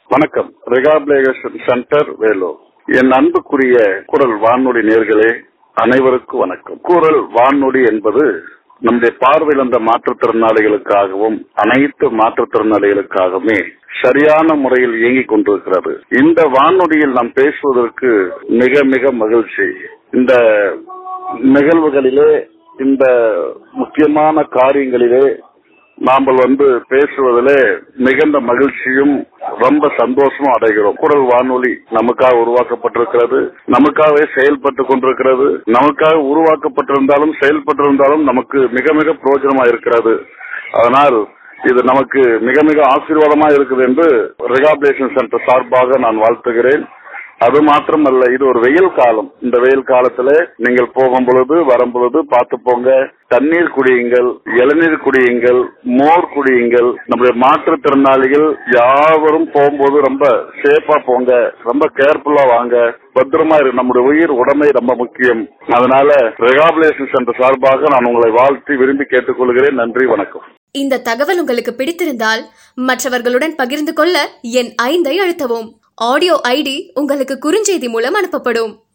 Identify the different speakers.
Speaker 1: வணக்கம் rehabilitation centre Vellore என் அன்புக்குரிய குரல் வானொலி நேர்களே அனைவருக்கும் வணக்கம் குரல் வானொலி என்பது நம்முடைய பார்வையிழந்த மாற்றுத்திறனாளிகளுக்காகவும் அனைத்து மாற்றுத்திறனாளிகளுக்காகவுமே சரியான முறையில் இயங்கிக் கொண்டிருக்கிறது இந்த வானொலியில் நாம் பேசுவதற்கு மிக மிக மகிழ்ச்சி இந்த நிகழ்வுகளிலே இந்த முக்கியமான காரியங்களிலே நாமல் வந்து பேசுவதிலே மிகுந்த மகிழ்ச்சியும் ரொம்ப சந்தோஷமும் அடைகிறோம் குரல் வானொலி நமக்காக உருவாக்கப்பட்டிருக்கிறது நமக்காகவே செயல்பட்டு கொண்டிருக்கிறது நமக்காக உருவாக்கப்பட்டிருந்தாலும் செயல்பட்டிருந்தாலும் நமக்கு மிக மிக பிரயோஜனமா இருக்கிறது அதனால் இது நமக்கு மிக மிக ஆசீர்வாதமா இருக்குது என்று ரிகாபிலேஷன் சென்டர் சார்பாக நான் வாழ்த்துகிறேன் அது மாத்திரமல்ல இது ஒரு வெயில் காலம் இந்த வெயில் காலத்துல நீங்கள் போகும் பொழுது வரும் பொழுது பார்த்து போங்க தண்ணீர் குடியுங்கள் இளநீர் குடியுங்கள் மோர் குடியுங்கள் நம்முடைய மாற்றுத்திறனாளிகள் யாவரும் போகும்போது ரொம்ப சேஃபா போங்க ரொம்ப கேர்ஃபுல்லா வாங்க பத்திரமா இரு நம்முடைய உயிர் உடமை ரொம்ப முக்கியம் அதனால ரெகாபிலேஷன் சென்டர் சார்பாக நான் உங்களை வாழ்த்தி விரும்பி கேட்டுக்கொள்கிறேன் நன்றி வணக்கம்
Speaker 2: இந்த தகவல் உங்களுக்கு பிடித்திருந்தால் மற்றவர்களுடன் பகிர்ந்து கொள்ள என் ஐந்தை அழுத்தவும் ஆடியோ ஐடி உங்களுக்கு குறுஞ்செய்தி மூலம் அனுப்பப்படும்